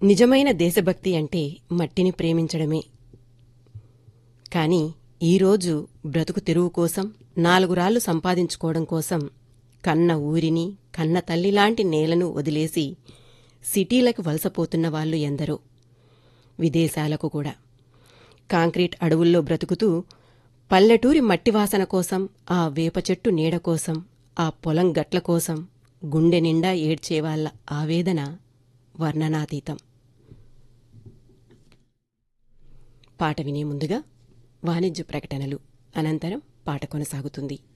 నిజమైన దేశభక్తి అంటే మట్టిని ప్రేమించడమే కానీ ఈరోజు బ్రతుకు తెరువు కోసం నాలుగు రాళ్లు సంపాదించుకోవడం కోసం కన్న ఊరిని కన్న తల్లిలాంటి నేలను వదిలేసి సిటీలకు వలసపోతున్న వాళ్ళు ఎందరో విదేశాలకు కూడా కాంక్రీట్ అడవుల్లో బ్రతుకుతూ పల్లెటూరి మట్టి వాసన కోసం ఆ వేప చెట్టు నీడ కోసం ఆ పొలం గట్ల కోసం గుండె నిండా ఏడ్చేవాళ్ల ఆవేదన వర్ణనాతీతం పాట వినే ముందుగా వాణిజ్య ప్రకటనలు అనంతరం పాట కొనసాగుతుంది